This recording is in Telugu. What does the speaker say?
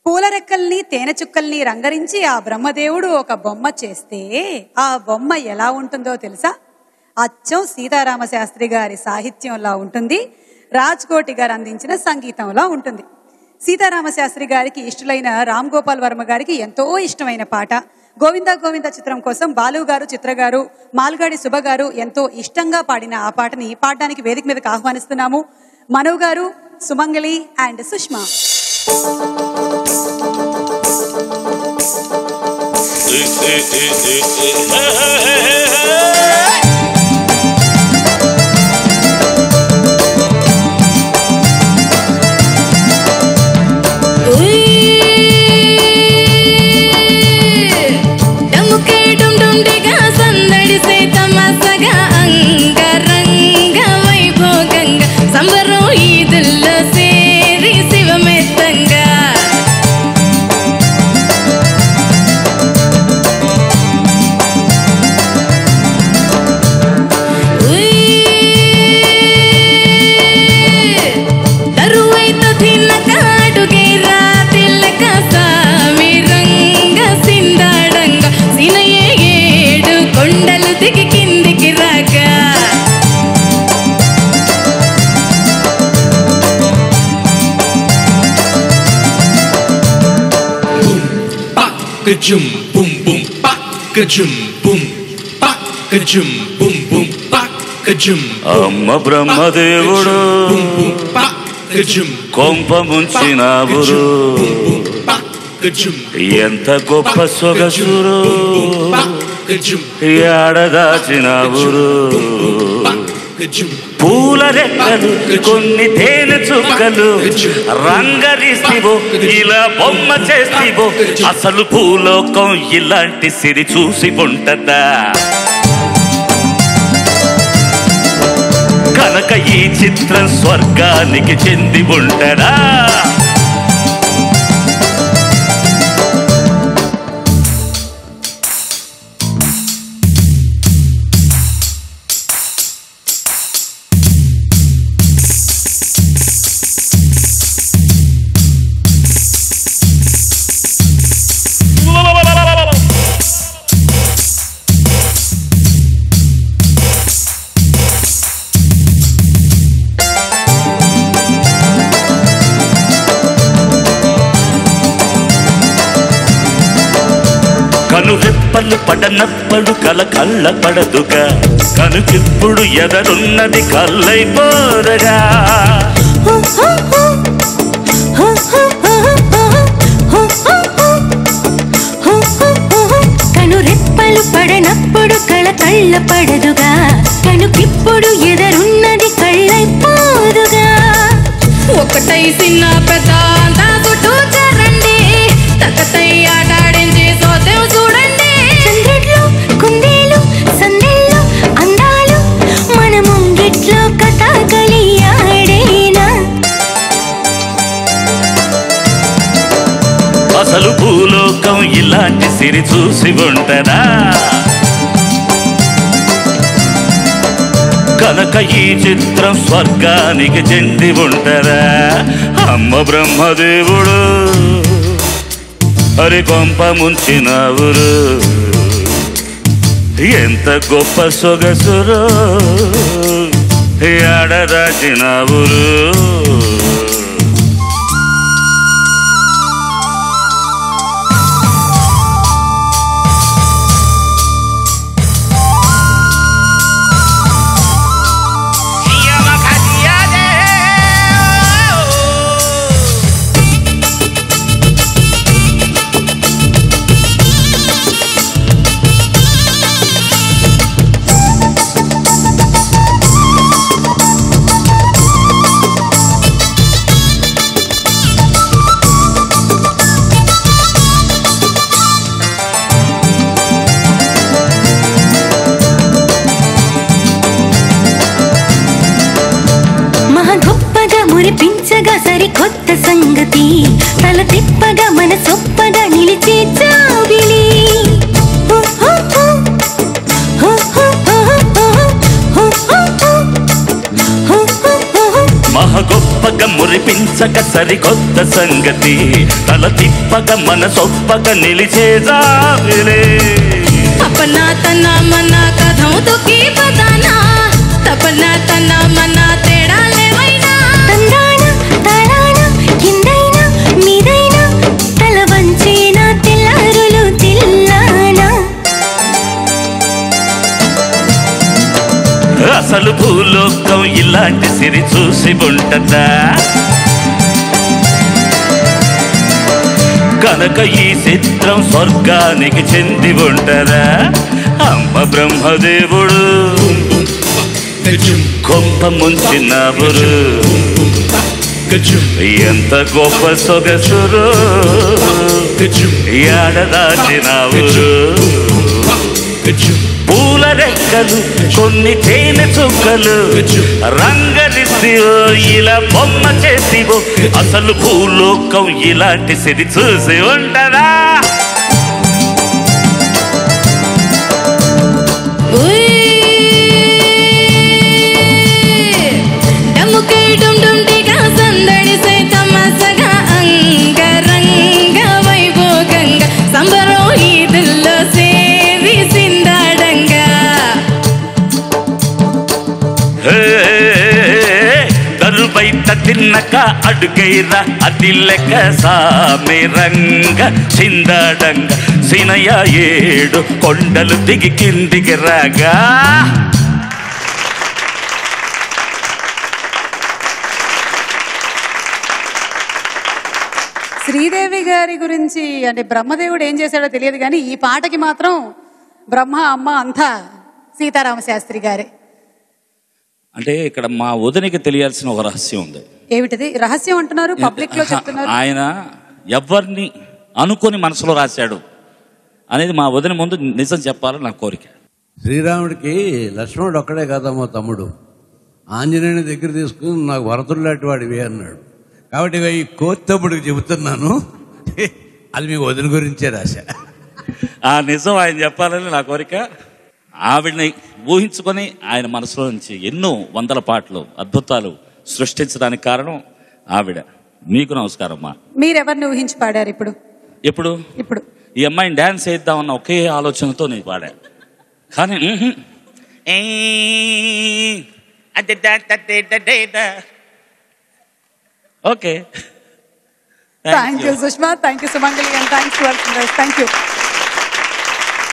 పూల రెక్కల్ని తేనె చుక్కల్ని రంగరించి ఆ బ్రహ్మదేవుడు ఒక బొమ్మ చేస్తే ఆ బొమ్మ ఎలా ఉంటుందో తెలుసా అచ్చం సీతారామ శాస్త్రి గారి సాహిత్యంలా ఉంటుంది రాజ్కోటి గారు అందించిన సంగీతంలా ఉంటుంది సీతారామ శాస్త్రి గారికి ఇష్టలైన రామ్ గోపాల్ వర్మ గారికి ఎంతో ఇష్టమైన పాట గోవింద గోవింద చిత్రం కోసం బాలు గారు చిత్ర గారు మాల్గాడి శుభ గారు ఎంతో ఇష్టంగా పాడిన ఆ పాటని పాడడానికి వేదిక మీదకి ఆహ్వానిస్తున్నాము మనవ్ గారు సుమంగళి అండ్ సుష్మా డముకే డుండుండిగా సందడిసే తమసగా అంగరంగ వైభోగంగా సంబరం ఈదుల్లో సేరి శివమెత్తంగా తరువైత తిన్నక అడుగేరా తిల్లక సామిరంగ సిందాడంగ సినయే ఏడు కొండలు దిగి కిందికి రాగా Ka-jum, boom, boom, pa, ka-jum, boom, pa, ka-jum, boom, boom, pa, ka-jum, అమ్మ బ్రహ్మదేవుడు boom, boom, pa, ka-jum, కొంప ముంచినావురు boom, pa, ka-jum, ఎంత గొప్ప సొగసురు pa, ka-jum, ఏడదాచినావురు pa, ka-jum, పూల రెక్కలు కొన్ని తేనె చుక్కలు రంగరిస్తివో ఇలా బొమ్మ చేస్తివో అసలు భూలోకం ఇలాంటి సిరి చూసి ఉంటదా కనుక ఈ చిత్రం స్వర్గానికి చెంది ఉంటదా కను రెప్పలు పడనప్పుడు కల కళ్ళ పడదుగా కనుకిప్పుడు ఎదరున్నది కళ్ళైపోరగా కను రెప్పలు పడనప్పుడు కళ కళ్ళ పడదుగా కనుకిప్పుడు ఎదరున్నది కళ్ళైపోదుగా ఒకటై చిన్న పెద్ద అంతా చుట్టూ చేరండి తక్కతై ఆటాడించి సోదం చూడండి చంద్రుడ్లు కుందేలు సందెళ్ళు అందాలు మన ముంగిట్లో కథాకలి ఆడేనా అసలు భూలోకం ఇలాంటి సిరి చూసి ఉంటదా కనుక ఈ చిత్రం స్వర్గానికి చెంది ఉంటదా అమ్మ బ్రహ్మదేవుడు అరి కొంప ముంచినవురు ఎంత గొప్ప సొగసురు ఆడదాచినవురు మహా గొప్పగా మురిపించగా సరికొత్త సంగతి తల తిప్పగా మన సొప్పగా నిలిచే చావిలి హో, హో, హో. హో, హో, హో, హో, హో, హో, హో. హో, హో, హో, హో. మహ గొప్పగా మురిపించక సరికొత్త సంగతి తల తిప్ప తిప్పగ మన సొప్పగ నిలిచే జాబిలే अपना तना मना कथौं तो की बताना తపన తన మన తేడా లేవైనా తందాన తాళాన కిందైన మీదైన తల వంచేన తెల్లారులు తిల్లానా అసలు భూలోకం ఇలాంటి సిరి చూసి ఉంటదా కనుక ఈ చిత్రం స్వర్గానికి చెంది ఉంటదా అమ్మ బ్రహ్మదేవుడు Ka-jum, గొప్ప ముంచినవురు ka-jum, ఎంత గొప్ప సొగసురు ka-jum, ఏడదాచినావురు ka-jum. పూల రెక్కలు కొన్ని తేనె చుక్కలు రంగరిసివో ఇలా బొమ్మ చేసివో అసలు భూలోకం ఇలాంటి సిరి చూసి ఉండదా డమ్ముకే డుమ్ డుమ్ టిగా సందడిసే తమసగా అంగరంగ వైభోగంగా సంబరం ఈదుల్లో సేవి సిందాడంగా దరుబైత తిన్నక అడుగైరా అది లెక్క సామి రంగ చిందడంగ సినయ ఏడు కొండలు దిగి కిందికి రాగా శ్రీదేవి గారి గురించి అంటే బ్రహ్మదేవుడు ఏం చేశాడో తెలియదు కానీ ఈ పాటకి మాత్రం బ్రహ్మ అమ్మ అంతా సీతారామ శాస్త్రి గారే అంటే ఇక్కడ మా వదినికి తెలియాల్సిన ఒక రహస్యం ఉంది ఏమిటిది రహస్యం అంటున్నారు పబ్లిక్ లో చెప్తున్నారు ఆయన ఎవరిని అనుకొని మనసులో రాశాడు అనేది మా వదిన ముందు నిజం చెప్పాలని నా కోరిక శ్రీరాముడికి లక్ష్మణుడు ఒక్కడే కాదమ్మా తమ్ముడు ఆంజనేయుని దగ్గర తీసుకుని నాకు వరతులు లాంటి వాడివి అన్నాడు కాబట్టి ఇక ఈ కోత్తమ్ముడికి చెబుతున్నాను అది మీ వదిన గురించే రాశా ఆ నిజం ఆయన చెప్పాలని నా కోరిక ఆవిడని ఊహించుకొని ఆయన మనసులో నుంచి ఎన్నో వందల పాటలు అద్భుతాలు సృష్టించడానికి కారణం ఆవిడ మీకు నమస్కారం అమ్మా మీరెవరిని ఊహించి పాడారు ఇప్పుడు ఎప్పుడు ఇప్పుడు ఈ అమ్మాయిని డ్యాన్స్ వేద్దామన్న ఒకే ఆలోచనతో నేను పాడా కానీ మ్హూ. ఏ, అదే దా దా దే దా దే దా. Okay thank you Sushma thank you Sumangali and thanks to thank you